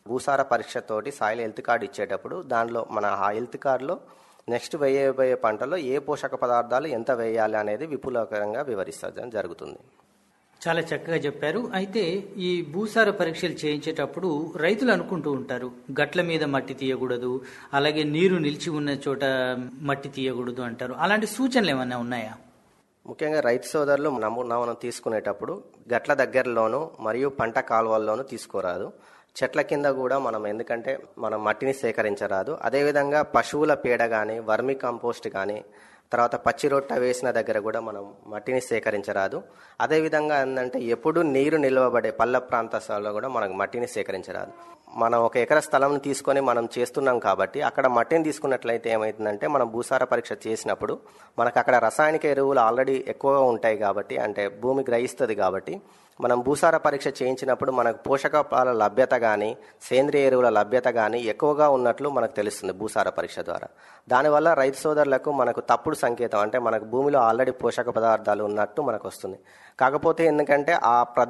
భూసార పరీక్షతోటి soil health card ఇచ్చేటప్పుడు దానిలో మన ఆ హెల్త్ కార్డులో నెక్స్ట్ వేయబోయే పంటలో ఏ పోషక పదార్థాలు ఎంత వేయాలి అనేది విపులకరంగా వివరిస్తడం జరుగుతుంది చాలా చక్కగా చెప్పారు అయితే ఈ భూసార పరీక్షలు చేయించేటప్పుడు రైతులు అనుకుంటూ ఉంటారు గట్ల మీద మట్టి తీయకూడదు అలాగే నీరు నిలిచి ఉన్న చోట మట్టి తీయకూడదు అంటారు అలాంటి సూచనలు ఏమైనా ఉన్నాయా ముఖ్యంగా రైతు సోదరులు నమూనా మనం తీసుకునేటప్పుడు గట్ల దగ్గరలోను మరియు పంట కాలువల్లోనూ తీసుకోరాదు చెట్ల కింద కూడా మనం ఎందుకంటే మనం మట్టిని సేకరించరాదు అదేవిధంగా పశువుల పేడ కానీ వర్మి కంపోస్ట్ కానీ తర్వాత పచ్చి రొట్ట వేసిన దగ్గర కూడా మనం మట్టిని సేకరించరాదు అదేవిధంగా ఏంటంటే ఎప్పుడు నీరు నిల్వబడే పల్ల ప్రాంతాల్లో కూడా మనకు మట్టిని సేకరించరాదు మనం ఒక ఎకర స్థలం తీసుకొని మనం చేస్తున్నాం కాబట్టి అక్కడ మట్టిని తీసుకున్నట్లయితే ఏమవుతుందంటే మనం భూసార పరీక్ష చేసినప్పుడు మనకు అక్కడ రసాయనిక ఎరువులు ఆల్రెడీ ఎక్కువగా ఉంటాయి కాబట్టి అంటే భూమి గ్రహిస్తుంది కాబట్టి మనం భూసార పరీక్ష చేయించినప్పుడు మనకు పోషకాల లభ్యత కానీ సేంద్రియ ఎరువుల లభ్యత కానీ ఎక్కువగా ఉన్నట్లు మనకు తెలుస్తుంది భూసార పరీక్ష ద్వారా దానివల్ల రైతు సోదరులకు మనకు తప్పుడు సంకేతం అంటే మనకు భూమిలో ఆల్రెడీ పోషక పదార్థాలు ఉన్నట్టు మనకు వస్తుంది కాకపోతే ఎందుకంటే ఆ